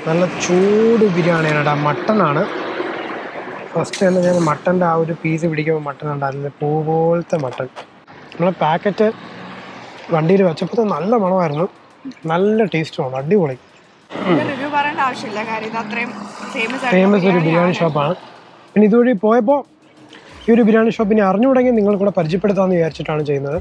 നല്ല ചൂട് ബിരിയാണിയാണ് കേട്ടോ മട്ടനാണ് ഫസ്റ്റ് തന്നെ ഞാൻ മട്ടൻ്റെ ആ ഒരു പീസ് പിടിക്കുമ്പോൾ മട്ടൻ ഉണ്ട് അതിൽ പൂ പോലത്തെ മട്ടൻ നമ്മൾ പാക്കറ്റ് വണ്ടിയിൽ വെച്ചപ്പോൾ നല്ല മണമായിരുന്നു നല്ല ടേസ്റ്റുമാണ് അടിപൊളി റിവ്യൂ പറയേണ്ട ആവശ്യമില്ല കാര്യം ഇത് അത്രയും ഫേമസ് ഫേമസ് ഒരു ബിരിയാണി ഷോപ്പാണ് പിന്നെ ഇതുവഴി പോയപ്പോൾ ഈ ഒരു ബിരിയാണി ഷോപ്പിനെ അറിഞ്ഞുകൂടെങ്കിൽ നിങ്ങൾ കൂടെ പരിചയപ്പെടുത്താമെന്ന് വിചാരിച്ചിട്ടാണ് ചെയ്യുന്നത്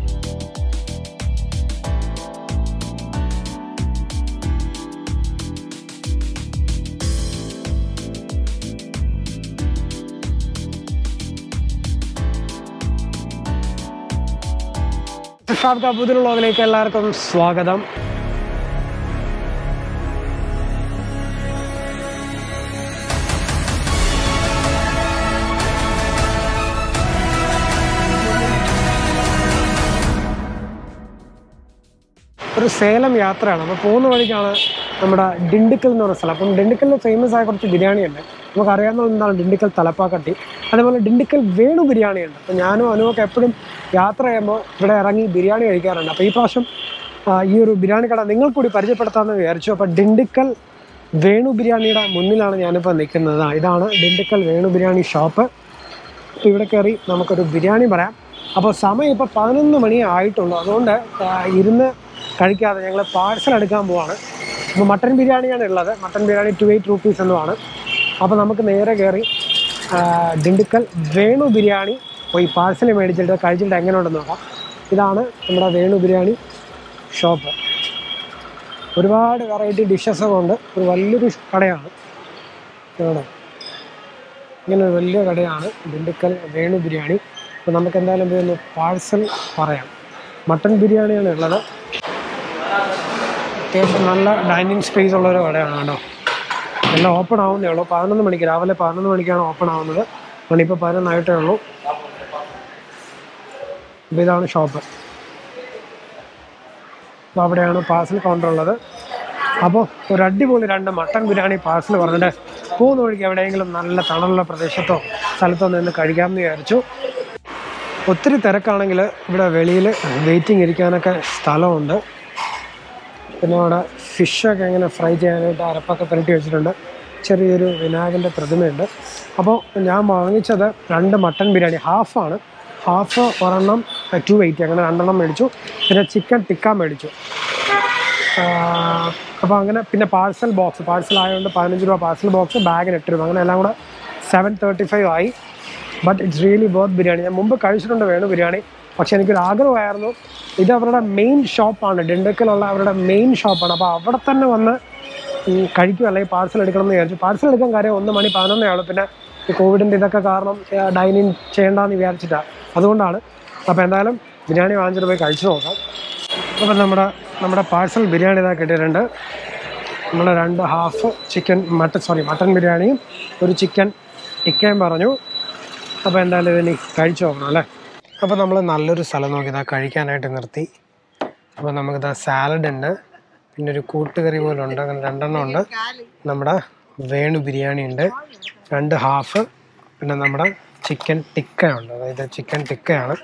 ഷാബ് പുതിയ വ്ളോഗിലേക്ക് എല്ലാവർക്കും സ്വാഗതം ഒരു സേലം യാത്രയാണ് അപ്പോൾ പോകുന്ന വഴിക്കാണ് നമ്മുടെ ഡിണ്ടിക്കൽ എന്ന് പറയുന്ന സ്ഥലം അപ്പം ഡിണ്ടിക്കലിൽ ഫേമസ് ആയ കുറച്ച് ബിരിയാണി ഉണ്ട് നമുക്ക് അറിയാവുന്ന എന്താണ് ഡിണ്ടിക്കൽ തലപ്പാക്കട്ടി അതേപോലെ ഡിണ്ടിക്കൽ വേണു ബിരിയാണി ഉണ്ട് അപ്പോൾ ഞാനും അനുവൊക്കെ എപ്പോഴും യാത്ര ചെയ്യുമ്പോൾ ഇവിടെ ഇറങ്ങി ബിരിയാണി കഴിക്കാറുണ്ട് അപ്പോൾ ഈ പ്രാവശ്യം ആ, ഈ ഒരു ബിരിയാണി കട നിങ്ങൾ കൂടി പരിചയപ്പെടുത്താമെന്ന് വിചാരിച്ചു അപ്പോൾ ഡിണ്ടിക്കൽ വേണു ബിരിയാണിയുടെ മുന്നിലാണ് ഞാനിപ്പോൾ നിൽക്കുന്നത് ആ, ഇതാണ് ഡിണ്ടിക്കൽ വേണു ബിരിയാണി ഷോപ്പ് അപ്പോൾ ഇവിടെ കയറി നമുക്കൊരു ബിരിയാണി പറയാം അപ്പോൾ സമയം ഇപ്പോൾ പതിനൊന്ന് മണി ആയിട്ടുള്ളൂ അതുകൊണ്ട് ആ, ഇരുന്ന് കഴിക്കാതെ ഞങ്ങൾ പാഴ്സൽ എടുക്കാൻ പോവാണ് അപ്പോൾ മട്ടൻ ബിരിയാണിയാണ് ഉള്ളത് mutton biryani two eight rupees എന്നുമാണ് അപ്പോൾ നമുക്ക് നേരെ കയറി ആ, ദിണ്ടുക്കൽ വേണു ബിരിയാണി പോയി പാഴ്സൽ മേടിച്ചിട്ട് കഴിച്ചിട്ട് എങ്ങനെ ഉണ്ടെന്ന് നോക്കാം ഇതാണ് നമ്മുടെ വേണു ബിരിയാണി ഷോപ്പ് ഒരുപാട് വെറൈറ്റി ഡിഷസൊക്കെ ഉണ്ട് ഒരു വലിയൊരു കടയാണ് ഇവിടെ ഇങ്ങനെ ഒരു വലിയ കടയാണ് ദിണ്ടുക്കൽ വേണു ബിരിയാണി അപ്പോൾ നമുക്ക് എന്തായാലും പോയി ഒന്ന് പാഴ്സൽ പറയാം മട്ടൻ ബിരിയാണിയാണ് ഉള്ളത് അത്യാവശ്യം നല്ല ഡൈനിങ് സ്പേസ് ഉള്ള ഒരു കടയാണ് കേട്ടോ എല്ലാം ഓപ്പൺ ആവുന്നേ ഉള്ളൂ പതിനൊന്ന് മണിക്ക് രാവിലെ പതിനൊന്ന് മണിക്കാണ് ഓപ്പൺ ആവുന്നത് മണിപ്പോൾ പതിനൊന്നായിട്ടേ ഉള്ളൂ അപ്പോൾ ഇതാണ് ഷോപ്പ് അപ്പോൾ അവിടെയാണ് പാഴ്സൽ കൗണ്ടർ ഉള്ളത് അപ്പോൾ ഒരു അടിപൊളി രണ്ട് മട്ടൻ ബിരിയാണി പാഴ്സൽ പറഞ്ഞിട്ട് പോകുന്ന വഴിക്ക് എവിടെയെങ്കിലും നല്ല തണലുള്ള പ്രദേശത്തോ സ്ഥലത്തോ നിന്ന് കഴിക്കാമെന്ന് വിചാരിച്ചു ഒത്തിരി തിരക്കാണെങ്കിൽ ഇവിടെ വെളിയിൽ വെയിറ്റിംഗ് ഇരിക്കാനൊക്കെ സ്ഥലമുണ്ട് പിന്നെ അവിടെ ഫിഷൊക്കെ ഇങ്ങനെ ഫ്രൈ ചെയ്യാനായിട്ട് അരപ്പൊക്കെ പുരട്ടി വെച്ചിട്ടുണ്ട് ചെറിയൊരു വിനായകൻ്റെ പ്രതിമയുണ്ട് അപ്പോൾ ഞാൻ വാങ്ങിച്ചത് രണ്ട് മട്ടൻ ബിരിയാണി ഹാഫാണ് ഹാഫ് ഒരെണ്ണം ടു എയ്റ്റി അങ്ങനെ രണ്ടെണ്ണം മേടിച്ചു പിന്നെ ചിക്കൻ ടിക്ക മേടിച്ചു അപ്പോൾ അങ്ങനെ പിന്നെ പാഴ്സൽ ബോക്സ് പാഴ്സൽ ആയതുകൊണ്ട് പതിനഞ്ച് രൂപ പാഴ്സൽ ബോക്സ് ബാഗിന് എട്ട് രൂപ അങ്ങനെ എല്ലാം കൂടെ സെവൻ തേർട്ടി ഫൈവ് ആയി but it's really both biryani ഞാൻ മുമ്പ് കഴിച്ചിട്ടുണ്ട് വേണു ബിരിയാണി പക്ഷേ എനിക്കൊരു ആഗ്രഹമായിരുന്നു ഇത് അവരുടെ മെയിൻ ഷോപ്പാണ് ഡിണ്ടക്കലുള്ള അവരുടെ മെയിൻ ഷോപ്പാണ് അപ്പോൾ അവിടെ തന്നെ വന്ന് ഈ കഴിക്കും അല്ലെങ്കിൽ പാഴ്സൽ എടുക്കണം എന്ന് വിചാരിച്ചു പാഴ്സൽ എടുക്കാൻ കാര്യം ഒന്ന് മണി പതിനൊന്നേ ആളൂ പിന്നെ ഈ കോവിഡിൻ്റെ ഇതൊക്കെ കാരണം ഡൈനിങ് ചെയ്യേണ്ടെന്ന് വിചാരിച്ചിട്ടാണ് അതുകൊണ്ടാണ് അപ്പോൾ എന്തായാലും ബിരിയാണി വാങ്ങിച്ചിട്ട് പോയി കഴിച്ചു നോക്കാം അപ്പം നമ്മുടെ നമ്മുടെ പാഴ്സൽ ബിരിയാണി ഇതാ കിട്ടിയിട്ടുണ്ട് നമ്മൾ രണ്ട് half chicken mutton sorry mutton ബിരിയാണിയും ഒരു ചിക്കൻ ടിക്കയും പറഞ്ഞു അപ്പോൾ എന്തായാലും ഇതിനി കഴിച്ചു നോക്കണം അല്ലേ അപ്പോൾ നമ്മൾ നല്ലൊരു സ്ഥലം നോക്കി ഇതാ കഴിക്കാനായിട്ട് നിർത്തി അപ്പോൾ നമുക്കിതാ സാലഡ് ഉണ്ട് പിന്നെ ഒരു കൂട്ടുകറി പോലെ ഉണ്ട് അങ്ങനെ രണ്ടെണ്ണം ഉണ്ട് നമ്മുടെ വേണു ബിരിയാണി ഉണ്ട് രണ്ട് ഹാഫ് പിന്നെ നമ്മുടെ ചിക്കൻ ടിക്ക ഉണ്ട് അതായത് ചിക്കൻ ടിക്കയാണ്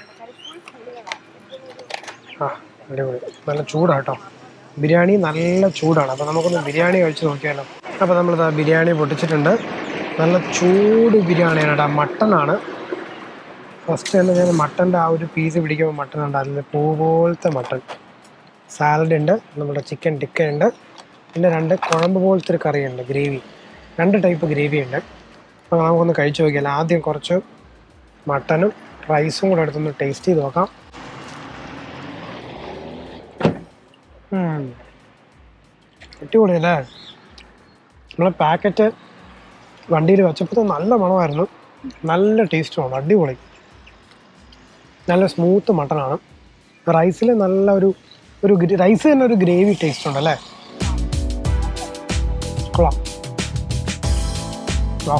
ആ അടിപൊളി നല്ല ചൂടാട്ടോ ബിരിയാണി നല്ല ചൂടാണ് അപ്പോൾ നമുക്കൊന്ന് ബിരിയാണി കഴിച്ച് നോക്കിയാലോ അപ്പോൾ നമ്മളിതാ ബിരിയാണി പൊട്ടിച്ചിട്ടുണ്ട് നല്ല ചൂട് ബിരിയാണിയാണ് കേട്ടോ മട്ടനാണ് ഫസ്റ്റ് തന്നെ ഞാൻ മട്ടൻ്റെ ആ ഒരു പീസ് പിടിക്കുമ്പോൾ മട്ടൻ ഉണ്ട് അതിൽ പൂ പോലത്തെ മട്ടൻ സാലഡ് ഉണ്ട് നമ്മുടെ ചിക്കൻ ടിക്ക ഉണ്ട് പിന്നെ രണ്ട് കുഴമ്പ് പോലത്തെ ഒരു കറിയുണ്ട് ഗ്രേവി രണ്ട് ടൈപ്പ് ഗ്രേവി ഉണ്ട് അപ്പോൾ നമുക്കൊന്ന് കഴിച്ചു നോക്കിയാൽ ആദ്യം കുറച്ച് മട്ടനും റൈസും കൂടെ എടുത്തൊന്ന് ടേസ്റ്റ് ചെയ്ത് നോക്കാം ഉം. അടിപൊളിയല്ലേ നമ്മളെ പാക്കറ്റ് വണ്ടിയിൽ വെച്ചപ്പോൾ നല്ല മണമായിരുന്നു നല്ല ടേസ്റ്റുമാണ് അടിപൊളി നല്ല സ്മൂത്ത് മട്ടനാണ് റൈസിൽ നല്ല ഒരു ഒരു റൈസ് തന്നെ ഒരു ഗ്രേവി ടേസ്റ്റ് ഉണ്ട് അല്ലേ കൊള്ളാം വാ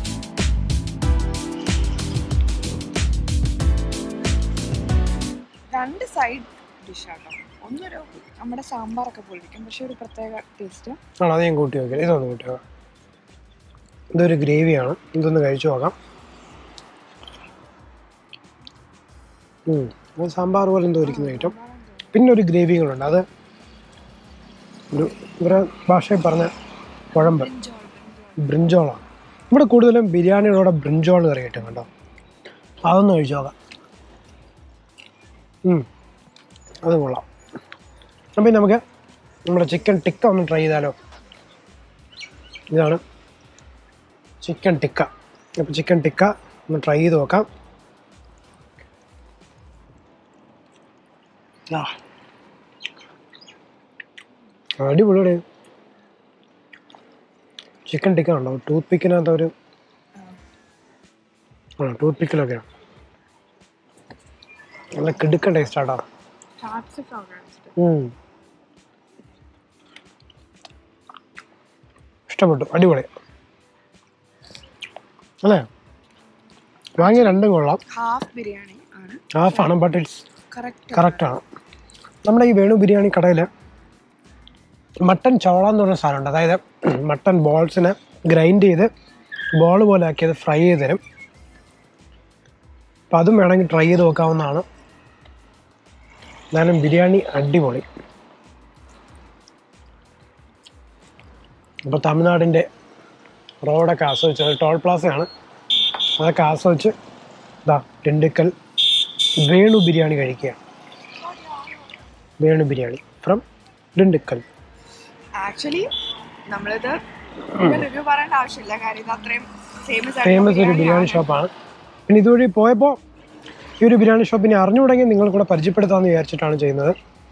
രണ്ട് സൈഡ് ഡിഷാട്ടോ ഒന്നൊരു നമ്മുടെ സാമ്പാറൊക്കെ പോലിരിക്കും പക്ഷെ ഒരു പ്രത്യേക ടേസ്റ്റ് ആണോ അത് ഞാൻ കൂട്ടി നോക്കിയാൽ ഇതൊന്ന് കൂട്ടി നോക്കാം ഇതൊരു ഗ്രേവിയാണ് ഇതൊന്ന് കഴിച്ചു നോക്കാം ഉം. അത് സാമ്പാർ പോലെ എന്തോ ഇരിക്കുന്ന ഐറ്റം പിന്നെ ഒരു ഗ്രേവിയും കൂടെ ഉണ്ട് അത് ഒരു ഇവരെ ഭാഷയിൽ പറഞ്ഞ കുഴമ്പ് ബ്രിഞ്ചോൾ, ബ്രിഞ്ചോൾ. ബ്രിഞ്ചോളാണ് ഇവിടെ കൂടുതലും ബിരിയാണിയുടെ കൂടെ ബ്രിഞ്ചോൾ കറി കിട്ടും കേട്ടോ അതൊന്ന് കഴിച്ചു നോക്കാം ഉം. അത് കൊള്ളാം അപ്പം ഇനി നമുക്ക് നമ്മുടെ ചിക്കൻ ടിക്ക ഒന്ന് ട്രൈ ചെയ്താലോ ഇതാണ് ചിക്കൻ ടിക്ക അപ്പോൾ ചിക്കൻ ടിക്ക ഒന്ന് ട്രൈ ചെയ്ത് നോക്കാം ആ അടിപൊളിയുടെ ചിക്കൻ ടിക്ക ഉണ്ടോ ടൂത്ത് പിക്കിനകത്ത് ഒരു ആ ടൂത്ത് പിക്കിലൊക്കെയാണ് നല്ല കിടുക്കൻ ടേസ്റ്റ് ആട്ടോ Capsicum ആണ് ഇഷ്ടം. ഉം. ഇഷ്ടപ്പെട്ടു അടിപൊളി അല്ലേ വാങ്ങിയ രണ്ടും കൊള്ളാം ഹാഫ് ബിരിയാണി ആണ് ഹാഫാണ് ബട്ട് ഇറ്റ്സ് കറക്റ്റ് കറക്റ്റാണ് നമ്മുടെ ഈ വേണു ബിരിയാണി കടയിൽ മട്ടൻ ചോള എന്ന് പറഞ്ഞ സാധനമുണ്ട് അതായത് മട്ടൻ ബോൾസിനെ ഗ്രൈൻഡ് ചെയ്ത് ബോൾ പോലെ ആക്കി അത് ഫ്രൈ ചെയ്ത് തരും അപ്പം അതും വേണമെങ്കിൽ ട്രൈ ചെയ്ത് നോക്കാവുന്നതാണ് എന്നാലും ബിരിയാണി അടിപൊളി അപ്പോൾ തമിഴ്നാടിൻ്റെ റോഡൊക്കെ ആസ്വദിച്ച് അത് ടോൾ പ്ലാസയാണ് അതൊക്കെ ആസ്വദിച്ച് ഇതാ ടിണ്ടിക്കൽ വേണു ബിരിയാണി കഴിക്കുകയാണ് വേണു ബിരിയാണി ഫ്രം ഡിണ്ടിക്കൽ ആക്ച്വലി നമ്മളിത് റിവ്യൂ പറയേണ്ട ആവശ്യമില്ല കാര്യം ഇത് അത്രയും ഫേമസ് ഫേമസ് ഒരു ബിരിയാണി ഷോപ്പാണ് പിന്നെ ഇതുവഴി പോയപ്പോൾ ഈ ഒരു ബിരിയാണി ഷോപ്പിനെ അറിഞ്ഞു തുടങ്ങി നിങ്ങൾ കൂടെ പരിചയപ്പെടുത്താമെന്ന് വിചാരിച്ചിട്ടാണ് ചെയ്യുന്നത്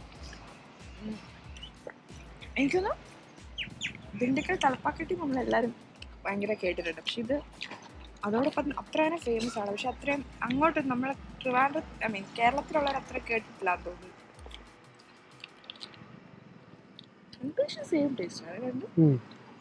എനിക്കൊന്ന് ദിണ്ടുക്കൽ തലപ്പാക്കട്ടി നമ്മളെല്ലാവരും ഭയങ്കര കേട്ടിട്ടുണ്ട് പക്ഷെ ഇത് അതോടൊപ്പം അത്ര തന്നെ ഫേമസ് ആണ് പക്ഷെ അത്രയും അങ്ങോട്ട് നമ്മൾ ട്രിവാൻഡ്രം ഐ മീൻ കേരളത്തിലുള്ളവർ അത്ര കേട്ടിട്ടില്ല എന്ന് തോന്നുന്നു ഏകദേശം സെയിം ടേസ്റ്റ് ആണ് രണ്ടും ഉം.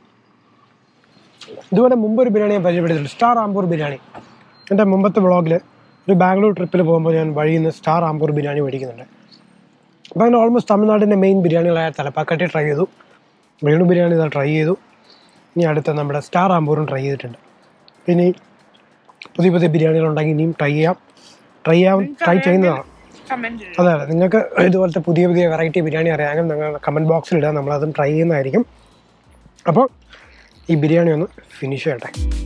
ഇതുപോലെ മുമ്പ് ഒരു ബിരിയാണി ഞാൻ പരിചയപ്പെടുത്തിയിട്ടുണ്ട് സ്റ്റാർ ആമ്പൂർ ബിരിയാണി എൻ്റെ മുമ്പത്തെ വ്ളോഗിൽ ഒരു ബാംഗ്ലൂർ ട്രിപ്പിൽ പോകുമ്പോൾ ഞാൻ വഴിയിൽ നിന്ന് സ്റ്റാർ ആമ്പൂർ ബിരിയാണി മേടിക്കുന്നുണ്ട് അപ്പോൾ അങ്ങനെ ഓൾമോസ്റ്റ് തമിഴ്നാടിൻ്റെ മെയിൻ ബിരിയാണികളായ തലപ്പാക്കട്ടി ട്രൈ ചെയ്തു വേണു ബിരിയാണി ഇതാ ട്രൈ ചെയ്തു ഇനി അടുത്ത നമ്മുടെ സ്റ്റാർ ആമ്പൂറും ട്രൈ ചെയ്തിട്ടുണ്ട് പിന്നെ ഈ പുതിയ പുതിയ ബിരിയാണികളുണ്ടെങ്കിൽ ഇനിയും ട്രൈ ചെയ്യാം ട്രൈ ചെയ്യാൻ ട്രൈ ചെയ്യുന്നതാണ് കമന്റ് ചെയ്യും അതെ അതെ നിങ്ങൾക്ക് ഇതുപോലത്തെ പുതിയ പുതിയ വെറൈറ്റി ബിരിയാണി അറിയാമെങ്കിൽ നിങ്ങൾ കമൻറ്റ് ബോക്സിൽ ഇടുക നമ്മളതും ട്രൈ ചെയ്യുന്നതായിരിക്കും അപ്പോൾ ഈ ബിരിയാണി ഒന്ന് ഫിനിഷ് ചെയ്യട്ടെ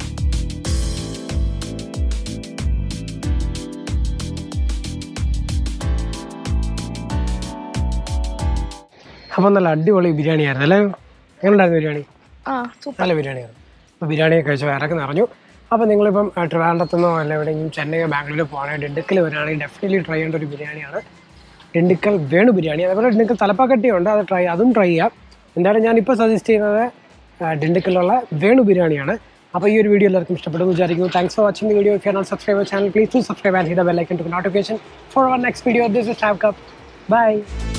അപ്പോൾ നല്ല അടിപൊളി ബിരിയാണി ആയിരുന്നു അല്ലേ എങ്ങനെയുണ്ടായിരുന്നു ബിരിയാണി ആ സൂപ്പർ നല്ല ബിരിയാണിയാണ് അപ്പോൾ ബിരിയാണിയൊക്കെ കഴിച്ച് വയറൊക്കെ നിറഞ്ഞു അപ്പോൾ നിങ്ങളിപ്പം ആ, ട്രിവാൻഡ്രത്തുനിന്നോ അല്ല എവിടെയെങ്കിലും ചെന്നൈയോ ബാംഗ്ലൂരിലോ പോകുകയാണെങ്കിൽ ഡിണ്ടുക്കൽ വരികയാണെങ്കിൽ ഡെഫിനറ്റ്ലി ട്രൈ ചെയ്യേണ്ട ഒരു ബിരിയാണിയാണ് ഡിണ്ടുക്കൽ വേണു ബിരിയാണി അതുപോലെ ഡിണ്ടുക്കൽ തലപ്പാക്കട്ടിയുണ്ട് അത് ട്രൈ അതും ട്രൈ ചെയ്യാം എന്തായാലും ഞാനിപ്പോൾ സജസ്റ്റ് ചെയ്യുന്നത് ആ, ഡിണ്ടുക്കലുള്ള വേണു ബിരിയാണിയാണ് അപ്പോൾ ഈ ഒരു വീഡിയോ എല്ലാവർക്കും ഇഷ്ടപ്പെട്ടു എന്ന് വിചാരിക്കുന്നു thanks for watching the video if you not subscribe channel please to subscribe and hit the bell icon to notification for our next video this is have cup by